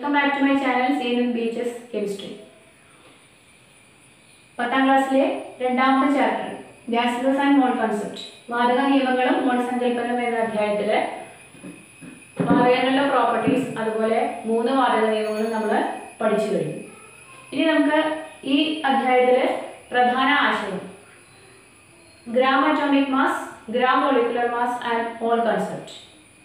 Welcome back to my channel C N B H S chemistry പത്താം ക്ലാസ്സിലെ രണ്ടാമത്തെ chapter gases and mole concept വാതക നിയമങ്ങളും മോൾ സങ്കല്പനം എന്ന അധ്യായത്തിൽ വാതകങ്ങളുടെ പ്രോപ്പർട്ടീസ് അതുപോലെ മൂന്ന് വാതക നിയമങ്ങളും നമ്മൾ പഠിച്ചു കഴിഞ്ഞു ഇനി നമുക്ക് ഈ അധ്യായത്തിൽ പ്രധാന ആശയം gram atomic mass gram molecular mass and mole concept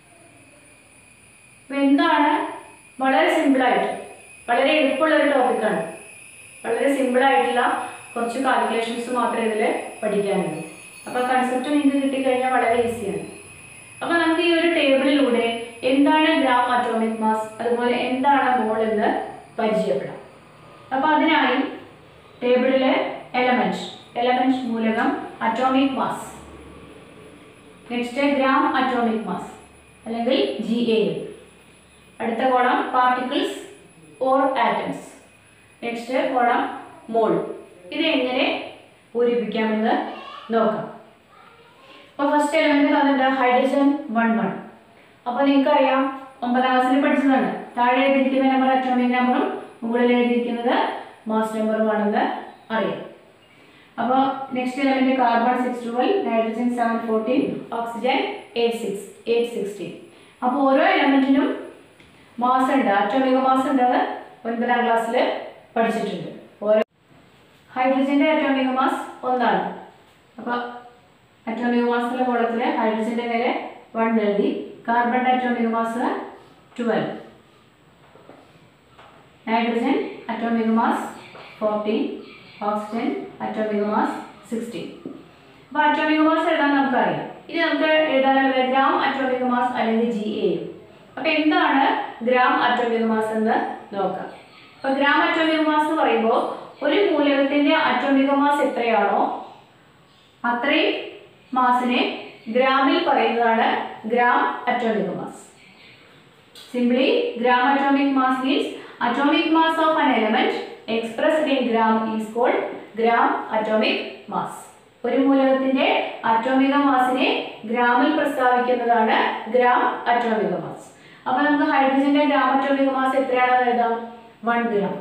അപ്പോൾ എന്താണ് വളരെ സിമ്പിളായിട്ട് വളരെ എളുപ്പമുള്ള ഒരു ടോപ്പിക്കാണ് വളരെ സിമ്പിളായിട്ടുള്ള കുറച്ച് കാൽക്കുലേഷൻസ് മാത്രമേ ഇതിൽ പഠിക്കാനുള്ളൂ അപ്പോൾ കൺസെപ്റ്റ് നിങ്ങൾക്ക് കിട്ടിക്കഴിഞ്ഞാൽ വളരെ ഈസിയാണ് അപ്പോൾ നമുക്ക് ഈ ഒരു ടേബിളിലൂടെ എന്താണ് ഗ്രാം അറ്റോമിക് മാസ് അതുപോലെ എന്താണ് മോൾ എന്ന് പരിചയപ്പെടാം അപ്പോൾ അതിനായി ടേബിളിലെ എലമെൻറ്റ് എലമെൻറ്റ് മൂലകം atomic mass next gram atomic mass അല്ലെങ്കിൽ ജി എ അടുത്ത column particles or atoms next column mole ഇത് എങ്ങനെ പൂരിപ്പിക്കാമെന്ന് നോക്കാം അപ്പോൾ ഫസ്റ്റ് എലമെന്റ് തന്നിട്ട് ഹൈഡ്രജൻ വൺ വൺ അപ്പോൾ നിങ്ങൾക്കറിയാം ഒമ്പതാം ക്ലാസ്സിൽ പഠിച്ചതാണ് താഴെ എഴുതിയിരിക്കുന്ന നമ്പർ അറ്റോമിക് നമ്പറും മുകളിൽ എഴുതിയിരിക്കുന്നത് മാസ് നമ്പറുമാണെന്ന് അറിയാം അപ്പോൾ next element carbon six twelve nitrogen seven fourteen oxygen eight six eight sixteen അപ്പോൾ ഓരോ എലമെന്റിനും മാസ് ഉണ്ട് അറ്റോമിക മാസ് ഉണ്ട് അത് ഒൻപതാം ക്ലാസ്സിൽ പഠിച്ചിട്ടുണ്ട് ഓരോ ഹൈഡ്രജന്റെ അറ്റോമിക മാസ് ഒന്നാണ് അപ്പോൾ അറ്റോമിക മാസിലെ കോളത്തിൽ ഹൈഡ്രജന്റെ നേരെ വൺ എഴുതി കാർബണിന്റെ atomic mass twelve nitrogen atomic mass fourteen oxygen atomic mass sixteen അപ്പോൾ അറ്റോമിക മാസ് എഴുതാൻ നമുക്കറിയാം ഇനി നമുക്ക് എഴുതാനുള്ളത് ഗ്രാം അറ്റോമിക മാസ് അല്ലെങ്കിൽ ജി എ അപ്പോൾ എന്താണ് ഗ്രാം അറ്റോമിക മാസ് എന്ന് നോക്കാം അപ്പോൾ ഗ്രാം അറ്റോമിക മാസ് എന്ന് പറയുമ്പോൾ ഒരു മൂലകത്തിന്റെ അറ്റോമിക മാസ് എത്രയാണോ അത്രയും മാസിനെ ഗ്രാമിൽ പറയുന്നതാണ് gram atomic mass simply gram atomic mass means atomic mass of an element expressed in gram is called gram atomic mass ഒരു മൂലകത്തിന്റെ അറ്റോമിക മാസിനെ ഗ്രാമിൽ പ്രസ്താവിക്കുന്നതാണ് ഗ്രാം അറ്റോമിക മാസ് അപ്പൊ നമുക്ക് ഹൈഡ്രജന്റെ ഗ്രാം അറ്റോമിക മാസ് എത്രയാണെന്ന് എഴുതാം വൺ ഗ്രാം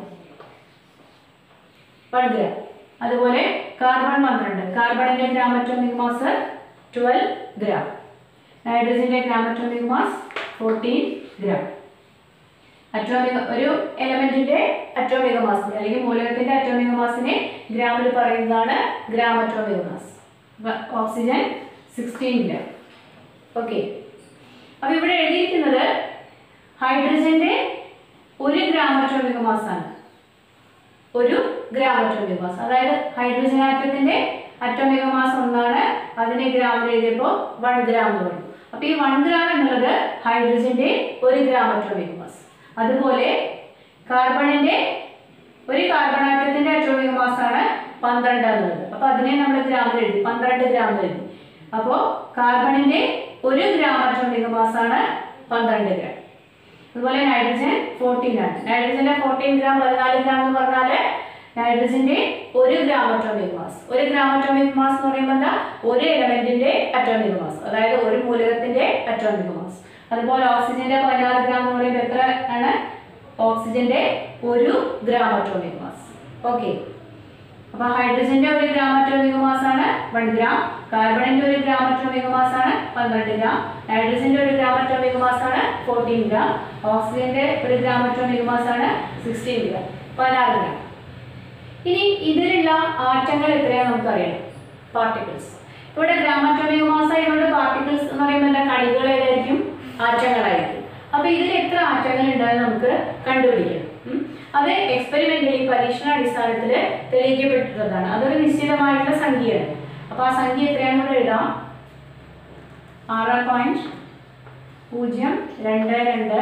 വൺ ഗ്രാം അതുപോലെ carbon പന്ത്രണ്ട് കാർബണിന്റെ gram atomic mass twelve gram നൈട്രജന്റെ gram atomic mass fourteen gram atomic ഒരു എലമെന്റിന്റെ അറ്റോമിക മാസിനെ അല്ലെങ്കിൽ മൂലകത്തിന്റെ അറ്റോമിക മാസിനെ ഗ്രാമിൽ പറയുന്നതാണ് gram atomic mass oxygen sixteen gram okay അപ്പൊ ഇവിടെ എഴുതിയിരിക്കുന്നത് ഹൈഡ്രജന്റെ ഒരു ഗ്രാം അറ്റോമിക മാസാണ് ഒരു ഗ്രാം അറ്റോമിക മാസ് അതായത് ഹൈഡ്രജൻ ആറ്റത്തിന്റെ അറ്റോമിക മാസ് ഒന്നാണ് അതിനെ ഗ്രാമിൽ എഴുതിയപ്പോൾ വൺ ഗ്രാം എന്ന് പറയും അപ്പൊ ഈ വൺ ഗ്രാം എന്നുള്ളത് ഹൈഡ്രജന്റെ ഒരു ഗ്രാം അറ്റോമിക മാസ് അതുപോലെ കാർബണിന്റെ ഒരു കാർബൺ ആറ്റത്തിന്റെ അറ്റോമിക മാസ് ആണ് പന്ത്രണ്ട് എന്നുള്ളത് അപ്പൊ അതിനെ നമ്മൾ ഗ്രാമിൽ എഴുതി പന്ത്രണ്ട് ഗ്രാം എന്ന് എഴുതി അപ്പോൾ കാർബണിന്റെ ഒരു ഗ്രാം അറ്റോമിക മാസ് ആണ് പന്ത്രണ്ട് ഗ്രാം അതുപോലെ നൈട്രജൻ ഫോർട്ടീൻ ആണ് നൈട്രജന്റെ ഫോർട്ടീൻ ഗ്രാം പതിനാല് ഗ്രാം എന്ന് പറഞ്ഞാൽ നൈട്രജന്റെ ഒരു ഗ്രാം അറ്റോമിക് മാസ് ഒരു ഗ്രാം അറ്റോമിക് മാസ് എന്ന് പറയുമ്പോൾ എന്താ ഒരു എലമെന്റിന്റെ അറ്റോമിക് മാസ് അതായത് ഒരു മൂലകത്തിന്റെ അറ്റോമിക് മാസ് അതുപോലെ ഓക്സിജന്റെ പതിനാറ് ഗ്രാം എന്ന് പറയുമ്പോൾ എത്ര ആണ് ഓക്സിജന്റെ ഒരു ഗ്രാം അറ്റോമിക് മാസ് ഓക്കെ അപ്പൊ ഹൈഡ്രജന്റെ ഒരു ഗ്രാം അറ്റോമിക മാസ് ആണ് വൺ ഗ്രാം കാർബണിന്റെ ഒരു ഗ്രാം അറ്റോമിക മാസ് ആണ് പന്ത്രണ്ട് ഗ്രാം നൈട്രജന്റെ ഒരു ഗ്രാം അറ്റോമിക മാസ് ആണ് ഫോർട്ടീൻ ഗ്രാം ഓക്സിജന്റെ ഒരു ഗ്രാം അറ്റോമിക മാസ് ആണ് സിക്സ്റ്റീൻ ഗ്രാം പതിനാറ് ഗ്രാം ഇനി ഇതിലുള്ള ആറ്റങ്ങൾ എത്രയാണെന്ന് നമുക്കറിയണം പാർട്ടിക്കിൾസ് ഇവിടെ ഗ്രാം അറ്റോമിക മാസ് ആയതുകൊണ്ട് പാർട്ടിക്കിൾസ് എന്ന് പറയുമ്പോൾ എന്താ കണികൾ ഏതായിരിക്കും ആറ്റങ്ങളായിരിക്കും അപ്പൊ ഇതിൽ എത്ര ആറ്റങ്ങൾ ഉണ്ടെന്ന് നമുക്ക് കണ്ടുപിടിക്കണം ഉം. അത് എക്സ്പെരിമെന്റലി പരീക്ഷണാടിസ്ഥാനത്തിൽ തെളിയിക്കപ്പെട്ടിട്ടുള്ളതാണ് അതൊരു നിശ്ചിതമായിട്ടുള്ള സംഖ്യയാണ് അപ്പൊ ആ സംഖ്യ എത്രയാണെന്ന് ഇവിടെ എഴുതാം ആറ് പോയിന്റ് പൂജ്യം രണ്ട് രണ്ട്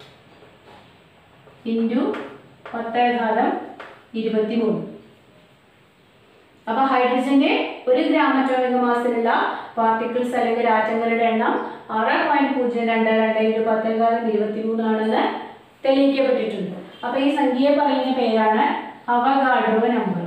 ഇൻറ്റു പത്തേഘാതം ഇരുപത്തി മൂന്ന് അപ്പൊ ഹൈഡ്രജന്റെ ഒരു ഗ്രാം അറ്റോമിക മാസിലുള്ള പാർട്ടിക്കിൾസ് അല്ലെങ്കിൽ ആറ്റങ്ങളുടെ എണ്ണം ആറ് പോയിന്റ് പൂജ്യം രണ്ട് രണ്ട് ഇൻറ്റു പത്തേകാലം ഇരുപത്തി മൂന്നാണെന്ന് തെളിയിക്കപ്പെട്ടിട്ടുണ്ട് അപ്പൊ ഈ സംഖ്യയെ പറയുന്ന പേരാണ് അവഗാഡ്രോ നമ്പർ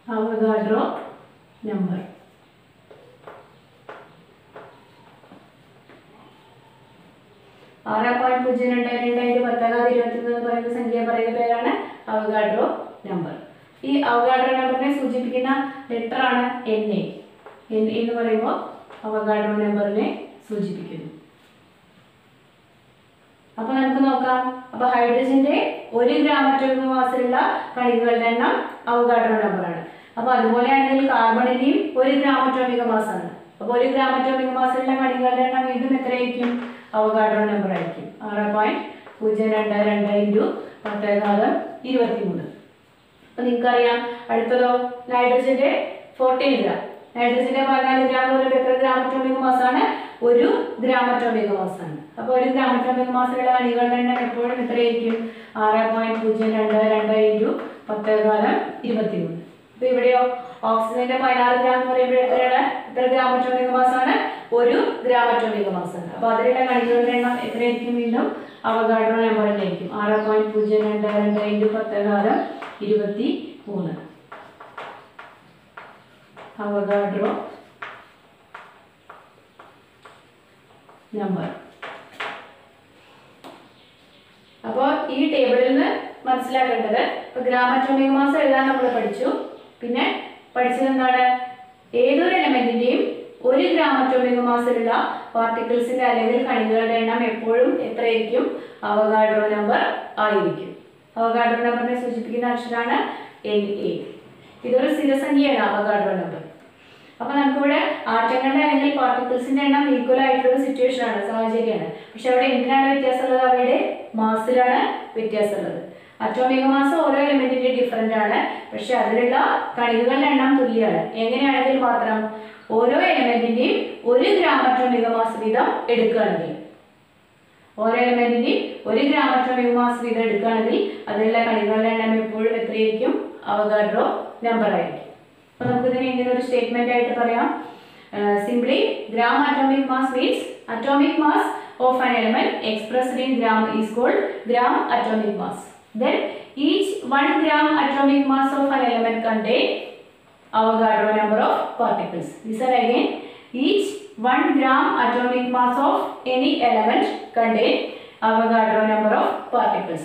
അവഗാഡ്രോ നമ്പർ ആറ് പോയിന്റ് പൂജ്യം രണ്ട് രണ്ട് ഇൻറ്റു പത്താകാതെ ഇരുപത്തി മൂന്ന് എന്ന് പറയുന്ന സംഖ്യ പറയുന്ന പേരാണ് അവഗാഡ്രോ നമ്പർ ഈ അവഗാഡ്രോ നമ്പറിനെ സൂചിപ്പിക്കുന്ന ലെറ്ററാണ് എൻ എ എൻ എന്ന് പറയുമ്പോൾ അവഗാഡ്രോ നമ്പറിനെ സൂചിപ്പിക്കുന്നു അപ്പൊ നമുക്ക് നോക്കാം അപ്പൊ ഹൈഡ്രജന്റെ ഒരു ഗ്രാം അറ്റോമിക് മാസിലുള്ള കണികകളുടെ എണ്ണം അവഗാഡ്രോ നമ്പറാണ് അപ്പൊ അതുപോലെയാണെങ്കിൽ കാർബണിന്റെയും ഒരു ഗ്രാം അറ്റോമിക മാസാണ് അപ്പൊ ഒരു ഗ്രാം അറ്റോമിക് മാസിലുള്ള കണികളുടെ എണ്ണം വീണ്ടും എത്രയായിരിക്കും അവഗാഡ്രോ നമ്പർ ആയിരിക്കും ആറ് പോയിന്റ് പൂജ്യം രണ്ട് രണ്ട് ഇൻറ്റു പത്തേകാലം ഇരുപത്തി മൂന്ന് അപ്പൊ നിങ്ങൾക്കറിയാം അടുത്തതോ നൈട്രജന്റെ ഫോർട്ടീൻ ഗ്രാം നൈട്രജന്റെ പതിനാല് ഗ്രാം എന്ന് പറയുമ്പോൾ എത്ര ഗ്രാം അറ്റോമിക് മാസാണ് ഒരു ഗ്രാം അറ്റോമിക് മാസാണ് അപ്പോൾ ഒരു ഗ്രാം അറ്റോമിക് മാസിലുള്ള അണികളുടെ എണ്ണം എപ്പോഴും എത്രയായിരിക്കും ആറ് പോയിന്റ് പൂജ്യം രണ്ട് രണ്ട് ഇൻറ്റു പത്തേകാലം ഇരുപത്തി മൂന്ന് അപ്പൊ ഇവിടെയോ ഓക്സിജന്റെ പതിനാറ് ഗ്രാം എന്ന് പറയുമ്പോൾ എത്രയാണ് എത്ര ഗ്രാം അറ്റോമിക് മാസാണ് ഒരു ഗ്രാം അറ്റോമിക് മാസാണ് അപ്പൊ അതിലുള്ള കണികളുടെ എണ്ണം എത്രയായിരിക്കും വീണ്ടും അവഗാഡ്രോ നമ്പറിലായിരിക്കും ആറ് പോയിന്റ് പൂജ്യം രണ്ട് രണ്ട് ഇൻറ്റു പത്തേകാലം ഇരുപത്തി മൂന്ന് അവഗാഡ്രോ നമ്പർ അപ്പോൾ ഈ ടേബിളിൽ നിന്ന് മനസ്സിലാക്കേണ്ടത് ഇപ്പോൾ ഗ്രാമറ്റോമിക് മാസം എഴുതാൻ നമ്മൾ പഠിച്ചു പിന്നെ പഠിച്ചത് എന്താണ് ഏതൊരു എലമെന്റിന്റെയും ഒരു ഗ്രാമറ്റോമിക് മാസത്തിലുള്ള പാർട്ടിക്കിൾസിന്റെ അല്ലെങ്കിൽ കണികകളുടെ എണ്ണം എപ്പോഴും എത്രയായിരിക്കും അവഗാഡ്രോ നമ്പർ ആയിരിക്കും അവഗാഡ്രോ നമ്പറിനെ സൂചിപ്പിക്കുന്ന അക്ഷരമാണ് എൻ എ ഇതൊരു സ്ഥിരസംഖ്യയാണ് അവഗാഡ്രോ നമ്പർ അപ്പൊ നമുക്കിവിടെ ആറ്റങ്ങളുടെ അല്ലെങ്കിൽ പാർട്ടിക്കിൾസിന്റെ എണ്ണം ഈക്വൽ ആയിട്ടുള്ള സിറ്റുവേഷൻ ആണ് സാഹചര്യമാണ് പക്ഷെ അവിടെ എന്തിനാണ് വ്യത്യാസമുള്ളത് അവയുടെ മാസിലാണ് വ്യത്യാസമുള്ളത് അറ്റോമിക മാസ് ഓരോ എലിമെന്റിന്റെ ഡിഫറെന്റ് ആണ് പക്ഷെ അതിലുള്ള കണികകളുടെ എണ്ണം തുല്യമാണ് എങ്ങനെയാണെങ്കിൽ മാത്രം ഓരോ എലിമെന്റിന്റെയും ഒരു ഗ്രാം അറ്റോമിക മാസ് വീതം എടുക്കുകയാണെങ്കിൽ ഓരോ എലിമെന്റിന്റെയും ഒരു ഗ്രാം അറ്റോമിക് മാസ് വീതം എടുക്കുകയാണെങ്കിൽ അതിലുള്ള കണികളുടെ എണ്ണം എപ്പോഴും എത്രയായിരിക്കും അവഗാഡ്രോ നമ്പർ ആയിരിക്കും അപ്പൊ നമുക്ക് ഇതിനെ ഇങ്ങനെ ഒരു സ്റ്റേറ്റ്മെന്റ് ആയിട്ട് പറയാം simply gram atomic mass means atomic mass of an element expressed in gram is called gram atomic mass then each 1 gram atomic mass of an element contain Avogadro number of particles. These are again each 1 gram atomic mass of any element contain Avogadro number of particles.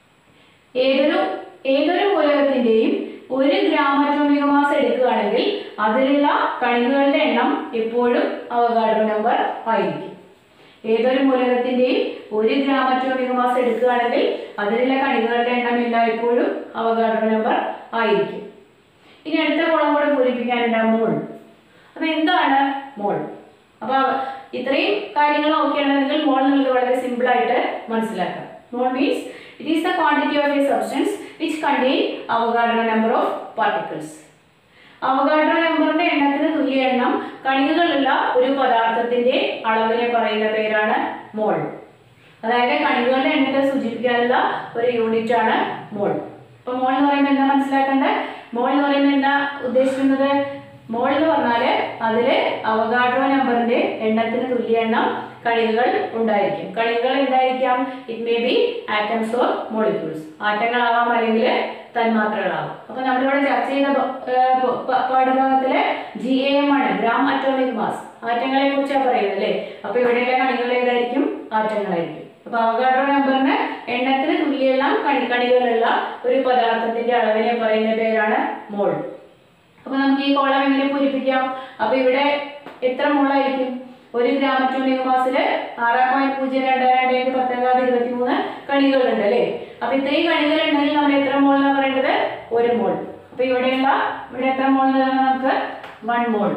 ഏതൊരു ഏതൊരു മൂലകത്തിന്റെയും ഒരു gram atomic mass എടുക്കുകയാണെങ്കിൽ അതിലുള്ള കണികകളുടെ എണ്ണം എപ്പോഴും Avogadro number ആയിരിക്കും ഏതൊരു മൂലകത്തിന്റെയും ഒരു ഗ്രാം അറ്റോമിക മാസ് എടുക്കുകയാണെങ്കിൽ അതിലുള്ള കണികകളുടെ എണ്ണം എല്ലായ്പ്പോഴും അവഗാഡ്രോ നമ്പർ ആയിരിക്കും ഇനി അടുത്ത കോളം കൂടെ പൂരിപ്പിക്കാനുണ്ട് മോൾ അപ്പൊ എന്താണ് മോൾ അപ്പൊ ഇത്രയും കാര്യങ്ങൾ നോക്കുകയാണെങ്കിൽ മോൾ എന്നുള്ളത് വളരെ സിമ്പിൾ ആയിട്ട് മനസ്സിലാക്കാം mole means it is the quantity of a substance which contain Avogadro number of particles Avogadro നമ്പറിന്റെ എണ്ണത്തിന് തുല്യ എണ്ണം കണികകളുള്ള ഒരു പദാർത്ഥത്തിന്റെ അളവിനെ പറയുന്ന പേരാണ് മോൾ അതായത് കണികകളുടെ എണ്ണത്തെ സൂചിപ്പിക്കാനുള്ള ഒരു യൂണിറ്റ് ആണ് മോൾ അപ്പൊ മോൾ എന്ന് പറയുമ്പോൾ എന്താ മനസ്സിലാക്കേണ്ടത് മോൾ എന്ന് പറയുമ്പോൾ എന്താ ഉദ്ദേശിക്കുന്നത് മോൾ എന്ന് പറഞ്ഞാല് അതില് അവഗാഡ്രോ നമ്പറിന്റെ എണ്ണത്തിന് തുല്യ എണ്ണം കണികകൾ ഉണ്ടായിരിക്കും കണികകൾ എന്തായിരിക്കാം it may be atoms or molecules ആറ്റങ്ങളാവാം അല്ലെങ്കിൽ തന്മാത്രകളാവാം അപ്പൊ നമ്മളിവിടെ ചർച്ച ചെയ്ത പ- ഏർ പ- പ- പാഠഭാഗത്തിലെ ജി എ എം ആണ് ഗ്രാം അറ്റോമിക് മാസ് ആറ്റങ്ങളെ കുറിച്ചാണ് പറയുന്നത് അല്ലേ അപ്പൊ ഇവിടെയുള്ള കണികൾ ഏതായിരിക്കും ആറ്റങ്ങളായിരിക്കും അപ്പൊ അവഗാഡ്രോ നമ്പറിന് എണ്ണത്തിന് തുല്യെണ്ണം കണി കണികളുള്ള ഒരു പദാർത്ഥത്തിന്റെ അളവിനെ പറയുന്ന പേരാണ് മോൾ അപ്പൊ നമുക്ക് ഈ കോളം എങ്ങനെ പൂരിപ്പിക്കാം അപ്പൊ ഇവിടെ എത്ര മോളായിരിക്കും ഒരു ഗ്രാം അറ്റോമിക് മാസില് ആറ് പോയിന്റ് പൂജ്യം രണ്ട് രണ്ട് ഏഴ് പത്തൊമ്പത് ഇരുപത്തി മൂന്ന് കണികളുണ്ട് അല്ലേ അപ്പൊ ഇത്രയും കണികൾ ഉണ്ടെങ്കിൽ നമ്മൾ എത്ര മോൾ എന്നാ പറയേണ്ടത് ഒരു മോൾ അപ്പൊ ഇവിടെയുള്ള ഇവിടെ എത്ര മോൾ നമുക്ക് വൺ മോൾ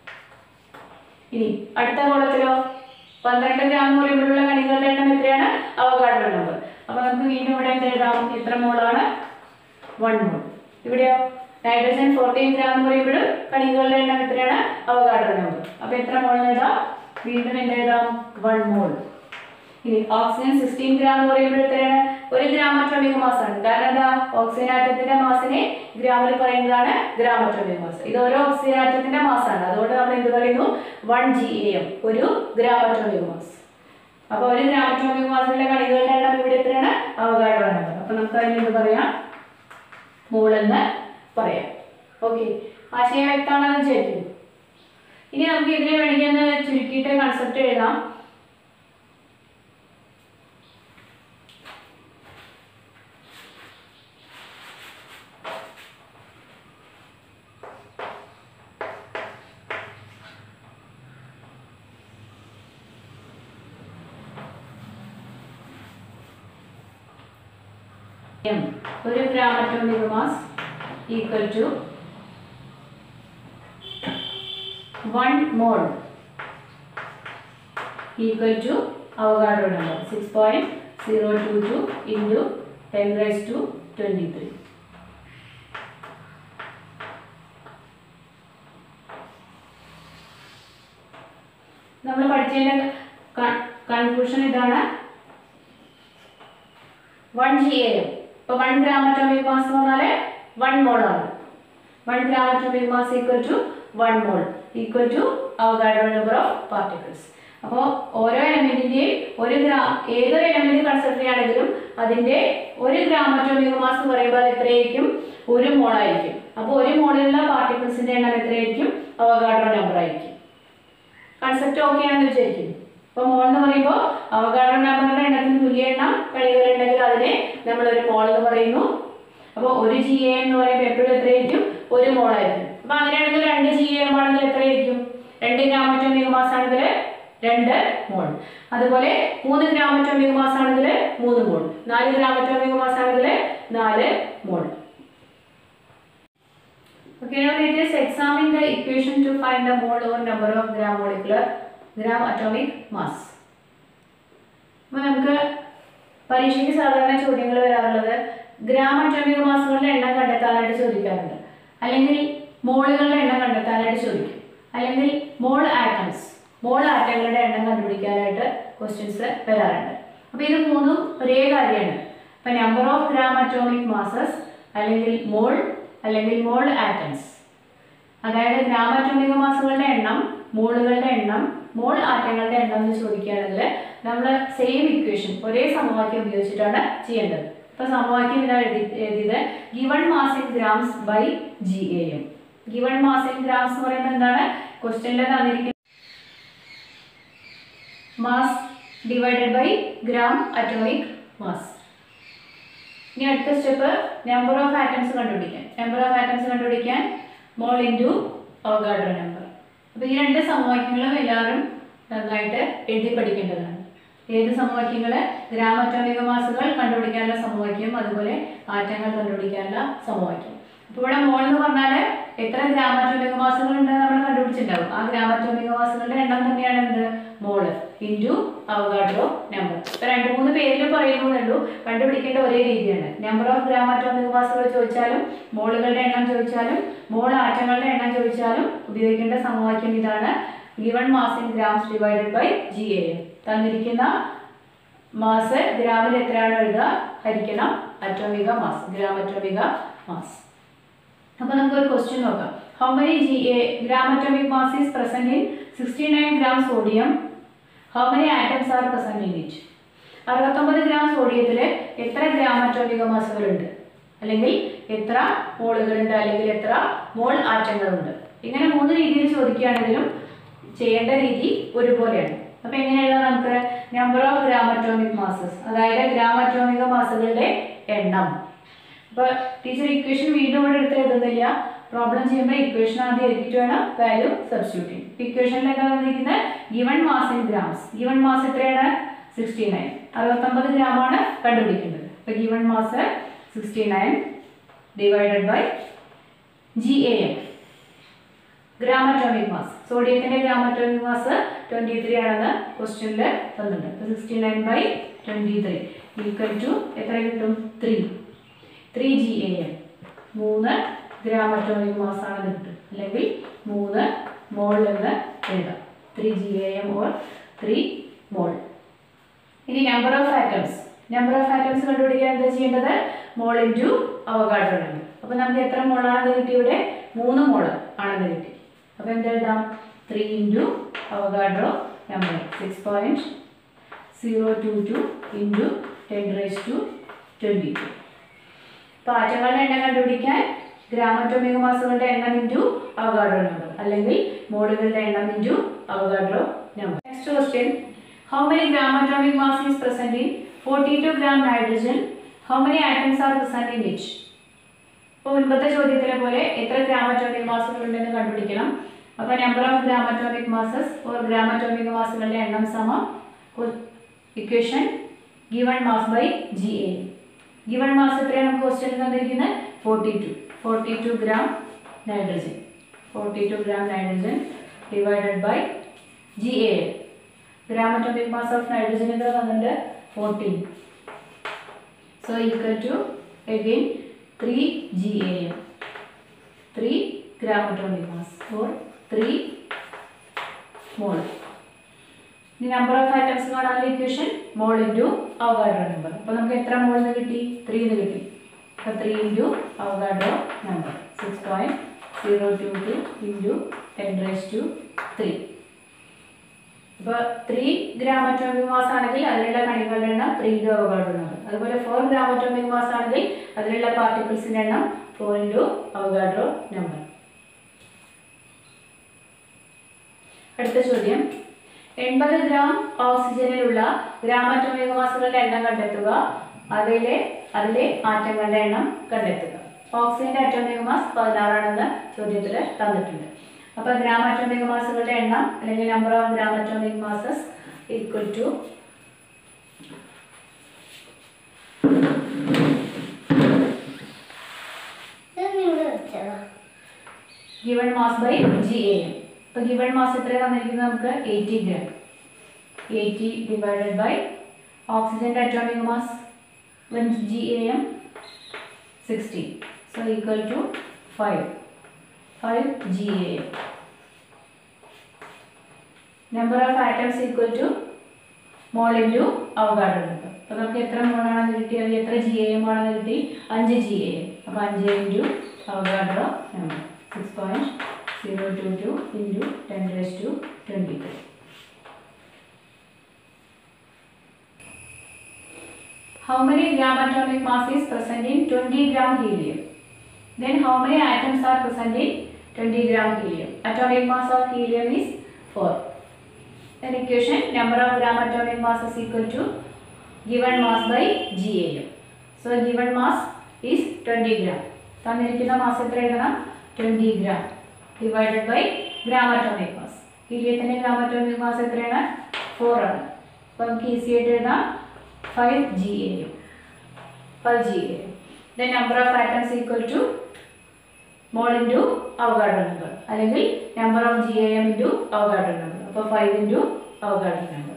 ഇനി അടുത്ത കോളത്തിലോ പന്ത്രണ്ട് ഗ്രാം എന്ന് പറയുമ്പോഴുള്ള കണികളുടെ എണ്ണം എത്രയാണ് അവഗാഡ്രോ നമ്പർ അപ്പൊ നമുക്ക് വീണ്ടും ഇവിടെ എന്ത് എഴുതാം എത്ര മോളാണ് വൺ മോൾ ഇവിടെയോ നൈട്രജൻ ഫോർട്ടീൻ ഗ്രാം എന്ന് പറയുമ്പോഴും കണികളുടെ എണ്ണം എത്രയാണ് അവഗാഡ്രോ നമ്പർ അപ്പൊ എത്ര മോൾ എഴുതാം വീണ്ടും എന്ത് എഴുതാം വൺ മോൾ ഇനി ഓക്സിജൻ സിക്സ്റ്റീൻ ഗ്രാം എന്ന് പറയുമ്പോൾ എത്രയാണ് ഒരു ഗ്രാം അറ്റോമിക് മാസ് ആണ് കാരണം എന്താ ഓക്സിജൻ ആറ്റത്തിന്റെ മാസിനെ ഗ്രാമിൽ പറയുന്നതാണ് ഗ്രാം അറ്റോമിക് മാസ് ഇത് ഓരോ ഓക്സിജൻ ആറ്റത്തിന്റെ മാസാണ് അതുകൊണ്ട് നമ്മൾ എന്ത് പറയുന്നു വൺ ജി എ എം ഒരു ഗ്രാം അറ്റോമിക് മാസ് അപ്പൊ ഒരു ഗ്രാം അറ്റോമിക് മാസിലെ കണികളുടെ എണ്ണം ഇവിടെ എത്രയാണ് അവഗാഡ്രോ നമ്പർ അപ്പൊ നമുക്ക് അതിന് എന്ത് പറയാം മോൾ എന്ന് പറയാം ഓക്കെ ആശയം വ്യക്തമാണെന്ന് വിചാരിക്കുന്നു ഇനി നമുക്ക് ഇതിനെ വേണമെങ്കിൽ ഒന്ന് ചുരുക്കിയിട്ട് കൺസെപ്റ്റ് എഴുതാം എം ഒരു gram atomic mass equal to one mole equal to Avogadro number six point zero two two into ten raise to twenty three നമ്മൾ പഠിച്ചതിൻ്റെ കൺക്ലൂഷൻ ഇതാണ് വൺ ജി എ എം ഇപ്പോൾ വൺ ഗ്രാം അറ്റോമിക് മാസ് എന്ന് പറഞ്ഞാൽ one മോളാണ് one gram atomic mass equal to one mole equal to Avogadro number of particles അപ്പോൾ ഓരോ എലമെന്റിന്റെയും ഒരു ഗ്രാം ഏതൊരു എലമെന്റ് കൺസിഡർ ചെയ്യുകയാണെങ്കിലും അതിന്റെ ഒരു ഗ്രാം അറ്റോമിക് മാസ് എന്ന് പറയുമ്പോൾ അത് എത്രയായിരിക്കും ഒരു മോളായിരിക്കും അപ്പോൾ ഒരു മോളിലുള്ള പാർട്ടിക്കിൾസിന്റെ എണ്ണം എത്രയായിരിക്കും അവഗാഡ്രോ നമ്പർ ആയിരിക്കും കൺസെപ്റ്റ് ഓക്കെ ആണെന്ന് വിചാരിക്കുന്നു അപ്പോൾ മോൾ എന്ന് പറയുമ്പോൾ അവഗാഡ്രോ നമ്പറിന്റെ എണ്ണത്തിന് തുല്യ എണ്ണം കഴിവുകളുണ്ടെങ്കിൽ അതിനെ നമ്മൾ ഒരു മോൾ എന്ന് പറയുന്നു അപ്പോൾ ഒരു ജി എ എന്ന് പറയുമ്പോൾ എപ്പോഴും എത്രയായിരിക്കും ഒരു മോളായിരിക്കും അപ്പോൾ അങ്ങനെയാണെങ്കിൽ രണ്ട് ജി എം ആണെങ്കിൽ എത്രയായിരിക്കും രണ്ട് ഗ്രാം അറ്റോമിക് മാസ് ആണെങ്കിൽ രണ്ട് മോൾ അതുപോലെ മൂന്ന് ഗ്രാം അറ്റോമിക് മാസ് ആണെങ്കിൽ മൂന്ന് മോൾ നാല് ഗ്രാം അറ്റോമിക് മാസ് ആണെങ്കിൽ നാല് മോൾ Okay, now let us examine the equation to find the mole or number of gram molecular gram atomic mass. അപ്പോൾ നമുക്ക് പരീക്ഷയ്ക്ക് സാധാരണ ചോദ്യങ്ങൾ വരാറുള്ളത് ഗ്രാം അറ്റോമിക് മാസുകളുടെ എണ്ണം കണ്ടെത്താനായിട്ട് ചോദിക്കാറുണ്ട് അല്ലെങ്കിൽ മോളുകളുടെ എണ്ണം കണ്ടെത്താനായിട്ട് ചോദിക്കും അല്ലെങ്കിൽ മോൾ ആറ്റംസ് മോൾ ആറ്റങ്ങളുടെ എണ്ണം കണ്ടുപിടിക്കാനായിട്ട് ക്വസ്റ്റ്യൻസ് വരാറുണ്ട് അപ്പോൾ ഇത് മൂന്നും ഒരേ കാര്യമാണ് അപ്പോൾ number of gram atomic masses അല്ലെങ്കിൽ മോൾ അല്ലെങ്കിൽ മോൾ ആറ്റംസ് അതായത് ഗ്രാം അറ്റോമിക് മാസുകളുടെ എണ്ണം മോളുകളുടെ എണ്ണം മോൾ ആറ്റങ്ങളുടെ എണ്ണം എന്ന് ചോദിക്കുകയാണെങ്കിൽ നമ്മൾ സെയിം ഇക്വേഷൻ ഒരേ സമവാക്യം ഉപയോഗിച്ചിട്ടാണ് ചെയ്യേണ്ടത് അപ്പോൾ സമവാക്യം ഇതാ എഴുതി എഴുതിയത് given mass in grams by G A M given mass in grams എന്ന് പറയുമ്പോൾ എന്താണ് ക്വസ്റ്റ്യനിൽ തന്നിരിക്കുന്നത് mass divided by gram atomic mass ഇനി അടുത്ത സ്റ്റെപ്പ് നമ്പർ ഓഫ് ആറ്റംസ് കണ്ടുപിടിക്കാൻ നമ്പർ ഓഫ് ആറ്റംസ് കണ്ടുപിടിക്കാൻ മോൾ ഇൻറ്റു അവഗാഡ്രോ നമ്പർ അപ്പോൾ ഈ രണ്ട് സമവാക്യങ്ങളും എല്ലാവരും നന്നായിട്ട് എഴുതി പഠിക്കേണ്ടതാണ് ഏത് സമവാക്യങ്ങൾ ഗ്രാം അറ്റോമിക മാസുകൾ കണ്ടുപിടിക്കാനുള്ള സമവാക്യം അതുപോലെ ആറ്റങ്ങൾ കണ്ടുപിടിക്കാനുള്ള സമവാക്യം അപ്പോൾ ഇവിടെ മോൾ എന്ന് പറഞ്ഞാൽ എത്ര ഗ്രാം അറ്റോമിക മാസുകൾ ഉണ്ടെന്ന് നമ്മൾ കണ്ടുപിടിച്ചിട്ടുണ്ടാവും ആ ഗ്രാം അറ്റോമിക മാസുകളുടെ എണ്ണം തന്നെയാണ് എന്ത് മോള് ഇൻറ്റു അവഗാഡ്രോ നമ്പർ ഇപ്പൊ രണ്ട് മൂന്ന് പേരിൽ പറയുന്നേ ഉള്ളൂ കണ്ടുപിടിക്കേണ്ട ഒരേ രീതിയാണ് നമ്പർ ഓഫ് ഗ്രാം അറ്റോമിക് മാസുകൾ ചോദിച്ചാലും മോളുകളുടെ എണ്ണം ചോദിച്ചാലും മോൾ ആറ്റങ്ങളുടെ എണ്ണം ചോദിച്ചാലും ഉപയോഗിക്കേണ്ട സമവാക്യം ഇതാണ് given mass in grams divided by G A തന്നിരിക്കുന്ന മാസ് ഗ്രാമിൽ എത്രയാണ് എഴുതുക ഹരിക്കണം atomic mass gram atomic mass അപ്പോൾ നമുക്ക് ഒരു ക്വസ്റ്റ്യൻ നോക്കാം how many G A gram atomic mass is present in sixty nine gram sodium how many atoms are present in it അറുപത്തൊമ്പത് ഗ്രാം സോഡിയത്തിൽ എത്ര ഗ്രാം അറ്റോമിക മാസുകളുണ്ട് അല്ലെങ്കിൽ എത്ര മോളുകളുണ്ട് അല്ലെങ്കിൽ എത്ര മോൾ ആറ്റങ്ങളുണ്ട് ഇങ്ങനെ മൂന്ന് രീതിയിൽ ചോദിക്കുകയാണെങ്കിലും ചെയ്യേണ്ട രീതി ഒരുപോലെയാണ് അപ്പോൾ എങ്ങനെയുള്ള നമുക്ക് number of gram atomic masses അതായത് ഗ്രാം അറ്റോമിക മാസുകളുടെ എണ്ണം അപ്പോൾ ടീച്ചർ ഇക്വേഷൻ വീണ്ടും ഇവിടെ എടുത്ത് എഴുതുന്നില്ല പ്രോബ്ലം ചെയ്യുമ്പോൾ ഇക്വേഷൻ ആദ്യം എഴുതിയിട്ട് വേണം വാല്യൂ സബ്സ്റ്റിറ്റ്യൂട്ട് ചെയ്യും ഇക്വേഷനിൽ എന്താ തന്നിരിക്കുന്നത് given mass in grams given mass എത്രയാണ് സിക്സ്റ്റി നയൻ അറുപത്തൊമ്പത് ഗ്രാമാണ് കണ്ടുപിടിക്കേണ്ടത് അപ്പോൾ given mass sixty nine divided by G A M gram atomic mass സോഡിയത്തിന്റെ gram atomic mass twenty three ആണെന്ന് ക്വസ്റ്റ്യനിൽ തന്നിട്ടുണ്ട് അപ്പോൾ sixty nine by twenty three equal to എത്ര കിട്ടും three three G A M മൂന്ന് ഗ്രാം അറ്റോമിക് മാസ് ആണെന്ന് കിട്ടും അല്ലെങ്കിൽ മൂന്ന് മോൾ എന്ന് എഴുതാം three G A M or three mole ഇനി number of atoms number of atoms കണ്ടുപിടിക്കാൻ എന്താ ചെയ്യേണ്ടത് മോൾ ഇൻറ്റു അവഗാഡ്രോ നമ്പർ അപ്പോൾ നമുക്ക് എത്ര മോളാണെന്ന് കിട്ടി ഇവിടെ മൂന്ന് മോൾ ആണെന്ന് കിട്ടി അപ്പോൾ എന്താ എഴുതാം three into Avogadro number six point zero two two into ten raise to twenty two അപ്പോൾ ആറ്റങ്ങളുടെ എണ്ണം കണ്ടുപിടിക്കാൻ ഗ്രാമറ്റോമിക മാസുകളുടെ എണ്ണം ഇൻറ്റു അവഗാഡ്രോ നമ്പർ അല്ലെങ്കിൽ മോഡുകളുടെ എണ്ണം into Avogadro number next question how many gram atomic mass is present in forty two gram nitrogen how many atoms are present in it ഇപ്പോൾ മുൻപത്തെ ചോദ്യത്തിലെ പോലെ എത്ര ഗ്രാമറ്റോമിക് മാസുകൾ ഉണ്ടെന്ന് കണ്ടുപിടിക്കണം അപ്പോൾ number of gram atomic masses or gram atomic മാസുകളുടെ എണ്ണം സമം equation given mass by G A given mass എത്രയാണ് നമുക്ക് ക്വസ്റ്റ്യൻ തന്നിരിക്കുന്നത് forty two forty two gram nitrogen forty two gram nitrogen divided by G A gram atomic mass of nitrogen എത്ര തന്നിട്ടുണ്ട് fourteen so equal to again three G A M three gram atomic mass or three mole ഇനി number of atoms കാണാനുള്ള equation mole into Avogadro number അപ്പോൾ നമുക്ക് എത്ര മോൾ എന്ന് കിട്ടി three എന്ന് കിട്ടി അപ്പോൾ three into Avogadro number six point zero two two into ten raise to three അപ്പോൾ ത്രീ ഗ്രാം അറ്റോമിക് മാസ് ആണെങ്കിൽ അതിലുള്ള കണികളുടെ എണ്ണം ത്രീ ഇൻറ്റു അവഗാഡ്രോ നമ്പർ അതുപോലെ ഫോർ ഗ്രാം അറ്റോമിക് മാസ് ആണെങ്കിൽ അതിലുള്ള പാർട്ടിക്കിൾസിൻ്റെ എണ്ണം ഫോർ ഇൻറ്റു അവഗാഡ്രോ നമ്പർ അടുത്ത ചോദ്യം എൺപത് ഗ്രാം ഓക്സിജനിലുള്ള ഗ്രാം അറ്റോമിക് മാസുകളുടെ എണ്ണം കണ്ടെത്തുക അതിലെ അതിലെ ആറ്റങ്ങളുടെ എണ്ണം കണ്ടെത്തുക ഓക്സിജന്റെ അറ്റോമിക് മാസ് പതിനാറാണെന്ന് ചോദ്യത്തിൽ തന്നിട്ടുണ്ട് അപ്പോൾ ഗ്രാം അറ്റോമിക് മാസുകളുടെ എണ്ണം അല്ലെങ്കിൽ number of gram atomic masses equal to given mass by G A M ഇപ്പോൾ ഗിവൺ മാസ് എത്ര തന്നിരിക്കുന്നത് നമുക്ക് eighty gram eighty divided by ഓക്സിജൻ്റെ atomic mass one G A M sixty so equal to five five G A M number of atoms equal to mole into Avogadro number അപ്പോൾ നമുക്ക് എത്ര മോളാണെന്ന് കിട്ടിയത് എത്ര G A M ആണെന്ന് കിട്ടി അഞ്ച് G A M അപ്പോൾ അഞ്ച് into Avogadro number six point zero two two into ten raise to twenty three How many gram atomic mass is present in 20 gram helium? Then how many atoms are present in 20 gram helium? Atomic mass of helium is 4. Then equation number of gram atomic mass is equal to given mass by GAM. So given mass is 20 gram. തന്നിരിക്കുന്ന mass എത്ര എഴുതണം twenty gram divided by gram atomic mass ഹീലിയത്തിൻ്റെ gram atomic mass എത്രയാണ് four ആണ് അപ്പോൾ നമുക്ക് easy ആയിട്ട് എഴുതാം five G A U five G A U then number of atoms equal to mole into Avogadro number അല്ലെങ്കിൽ number of G A M into Avogadro number അപ്പോൾ five into Avogadro number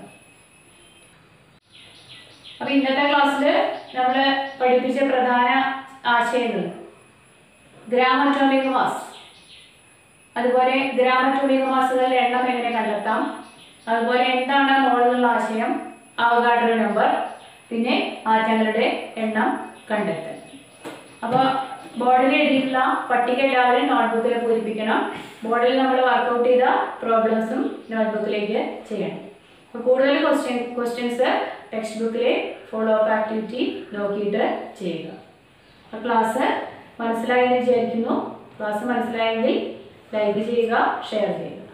അപ്പോൾ ഇന്നത്തെ ക്ലാസ്സിൽ നമ്മൾ പഠിപ്പിച്ച പ്രധാന ആശയങ്ങൾ ഗ്രാം അറ്റോമിക് മാസ് അതുപോലെ ഗ്രാം അറ്റോമിക് മാസുകളുടെ എണ്ണം എങ്ങനെ കണ്ടെത്താം അതുപോലെ എന്താണ് മോളിലുള്ള ആശയം അവഗാഡ്രോ നമ്പർ പിന്നെ ആറ്റങ്ങളുടെ എണ്ണം കണ്ടെത്തൽ അപ്പോൾ ബോർഡിൽ എഴുതിയിട്ടുള്ള പട്ടിക എല്ലാവരും നോട്ട്ബുക്കിൽ പൂരിപ്പിക്കണം ബോർഡിൽ നമ്മൾ വർക്കൗട്ട് ചെയ്ത പ്രോബ്ലംസും നോട്ട്ബുക്കിലേക്ക് ചെയ്യണം അപ്പോൾ കൂടുതൽ ക്വസ്റ്റ്യൻ ക്വസ്റ്റ്യൻസ് ടെക്സ്റ്റ് ബുക്കിലെ ഫോളോ അപ്പ് ആക്ടിവിറ്റി നോക്കിയിട്ട് ചെയ്യുക അപ്പോൾ ക്ലാസ് മനസ്സിലായെന്ന് വിചാരിക്കുന്നു ക്ലാസ് മനസ്സിലായെങ്കിൽ ലൈക്ക് ചെയ്യുക ഷെയർ ചെയ്യുക